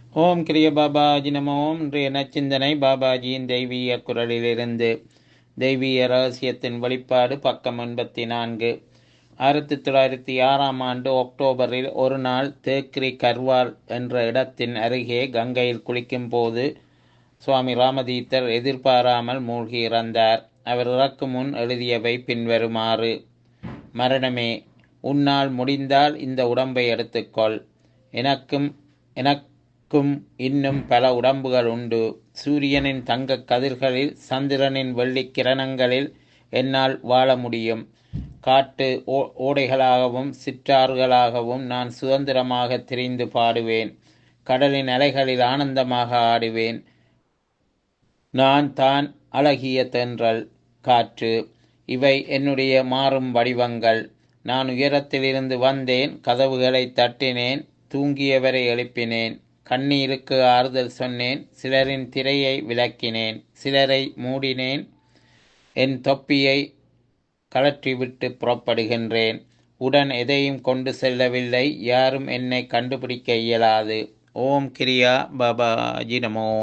ஓம் கிரிய பாபாஜி நம ஓம் இன்றைய நச்சிந்தனை பாபாஜியின் தெய்வீக குரலிலிருந்து தெய்வீக ரகசியத்தின் வெளிப்பாடு பக்கம் எண்பத்தி நான்கு ஆயிரத்தி தொள்ளாயிரத்தி ஆறாம் ஆண்டு அக்டோபரில் ஒரு நாள் தேக்ரி கர்வால் என்ற இடத்தின் அருகே கங்கையில் குளிக்கும் போது சுவாமி ராமதீத்தர் எதிர்பாராமல் மூழ்கி இறந்தார் அவர் இறக்கும் முன் எழுதியவை பின்வருமாறு மரணமே உன்னால் முடிந்தால் இந்த உடம்பை எடுத்துக்கொள் எனக்கும் எனக்கும் இன்னும் பல உடம்புகள் உண்டு சூரியனின் தங்க கதிர்களில் சந்திரனின் வெள்ளி கிரணங்களில் என்னால் வாழ முடியும் காட்டு ஓ ஓடைகளாகவும் சிற்றாறுகளாகவும் நான் சுதந்திரமாக திரிந்து பாடுவேன் கடலின் அலைகளில் ஆனந்தமாக ஆடுவேன் நான் தான் அழகிய தென்றல் காற்று இவை என்னுடைய மாறும் வடிவங்கள் நான் உயரத்திலிருந்து வந்தேன் கதவுகளை தட்டினேன் தூங்கியவரை எழுப்பினேன் கண்ணீருக்கு ஆறுதல் சொன்னேன் சிலரின் திரையை விளக்கினேன் சிலரை மூடினேன் என் தொப்பியை கலற்றிவிட்டு புறப்படுகின்றேன் உடன் எதையும் கொண்டு செல்லவில்லை யாரும் என்னை கண்டுபிடிக்க இயலாது ஓம் கிரியா பாபாஜி நமோ